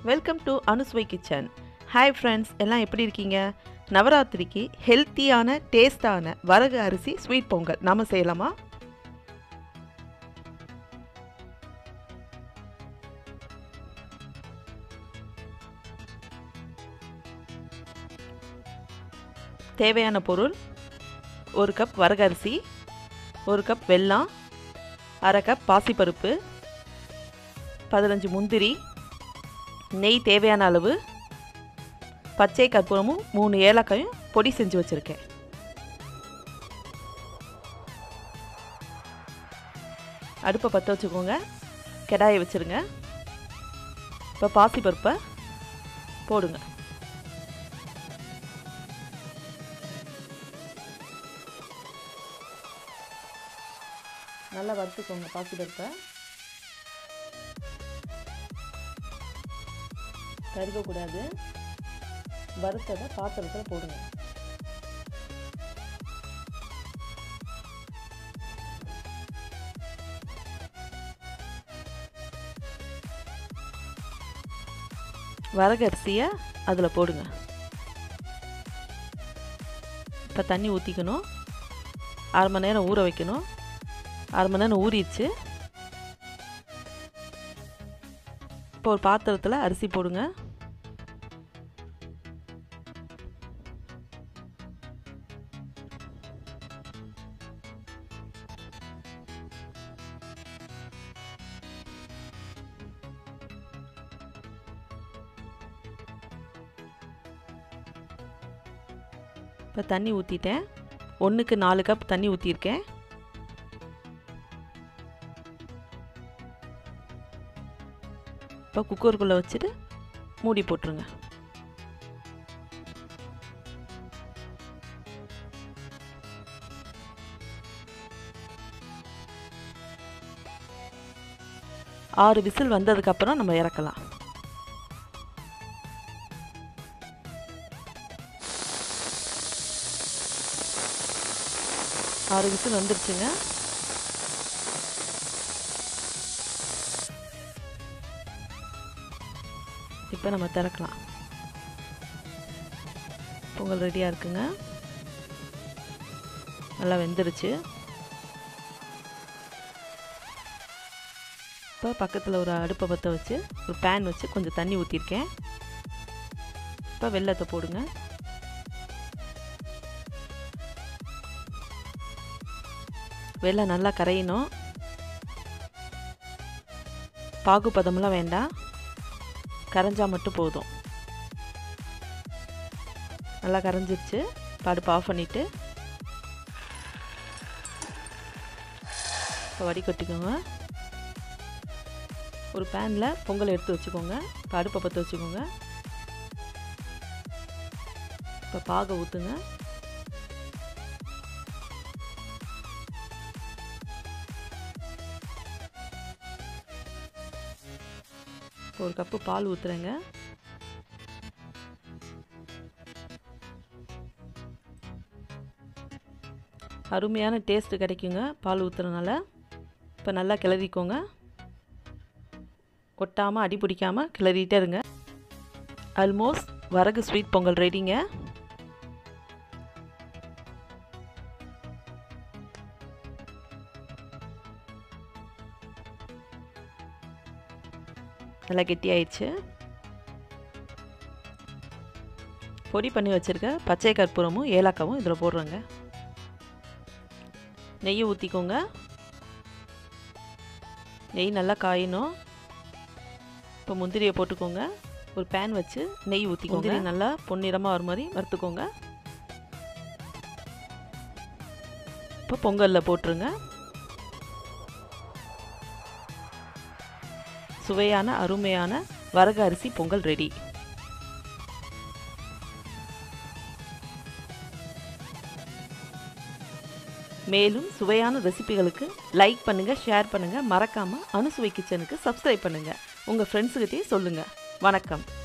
welcome to அனுஸ்வை kitchen hi friends எல்லாம் எப்படி இருக்கீங்க நவராத்திரிக்கு ஹெல்த்தியான டேஸ்டான வரகு அரிசி ஸ்வீட் பொங்கல் நாம செய்யலாமா தேவையான பொருள் ஒரு கப் வரகரிசி ஒரு கப் வெல்லம் அரை கப் பாசிப்பருப்பு பதினஞ்சு முந்திரி நெய் தேவையான அளவு பச்சை கற்பூரமும் மூணு ஏலக்காயும் பொடி செஞ்சு வச்சுருக்கேன் அடுப்பை பற்ற வச்சுக்கோங்க கடாயை வச்சுருங்க இப்போ பாசிப்பருப்பை போடுங்க நல்லா வறுத்துக்கோங்க பாசிப்பருப்பை கருகக்கூடாது வறுத்ததை பாத்திரத்தில் போடுங்க வரகரிசியை அதில் போடுங்க இப்போ தண்ணி ஊற்றிக்கணும் அரை மணி நேரம் ஊற வைக்கணும் அரை மணி நேரம் ஊறிடுச்சு இப்போ ஒரு பாத்திரத்தில் அரிசி போடுங்க இப்போ தண்ணி ஊற்றிட்டேன் ஒன்றுக்கு நாலு கப் தண்ணி ஊற்றிருக்கேன் இப்போ குக்கருக்குள்ளே வச்சுட்டு மூடி போட்டுருங்க ஆறு விசில் வந்ததுக்கப்புறம் நம்ம இறக்கலாம் ஆறு விசில் வந்துருச்சுங்க இப்போ நம்ம திறக்கலாம் பொங்கல் ரெடியாக இருக்குங்க நல்லா வெந்துருச்சு இப்போ பக்கத்தில் ஒரு அடுப்பை பற்ற வச்சு ஒரு பேன் வச்சு கொஞ்சம் தண்ணி ஊற்றிருக்கேன் இப்போ வெள்ளத்தை போடுங்க வெள்ளம் நல்லா கரையணும் பாகுபதம்லாம் வேண்டாம் கரைஞ்சா மட்டும் போதும் நல்லா கரைஞ்சிருச்சு படுப்பு ஆஃப் பண்ணிவிட்டு இப்போ வடிகட்டிக்கோங்க ஒரு பேனில் பொங்கல் எடுத்து வச்சுக்கோங்க இப்போ அடுப்பை பற்ற வச்சுக்கோங்க இப்போ பாகை ஊற்றுங்க ஒரு கப்பு பால் ஊற்றுறேங்க அருமையான டேஸ்ட்டு கிடைக்குங்க பால் ஊற்றுறதுனால இப்போ நல்லா கிளறிக்கோங்க கொட்டாமல் அடி பிடிக்காமல் கிளறிட்டே இருங்க ஆல்மோஸ்ட் வரகு ஸ்வீட் பொங்கல் ரெடிங்க நல்லா கெட்டியாயிடுச்சு பொடி பண்ணி வச்சுருக்க பச்சை கற்பூரமும் ஏலக்காவும் இதில் போடுறேங்க நெய் ஊற்றிக்கோங்க நெய் நல்லா காயணும் இப்போ முந்திரியை போட்டுக்கோங்க ஒரு பேன் வச்சு நெய் ஊற்றிக்கோங்க முந்திரி நல்லா பொன்னிறமாக வர மாதிரி வறுத்துக்கோங்க இப்போ பொங்கலில் போட்டுருங்க சுவையான அருமையான வரகு அரிசி பொங்கல் ரெடி மேலும் சுவையான ரெசிபிகளுக்கு லைக் பண்ணுங்கள் ஷேர் பண்ணுங்கள் மறக்காமல் அனுசுவை கிச்சனுக்கு சப்ஸ்கிரைப் பண்ணுங்கள் உங்கள் ஃப்ரெண்ட்ஸுக்கிட்டே சொல்லுங்கள் வணக்கம்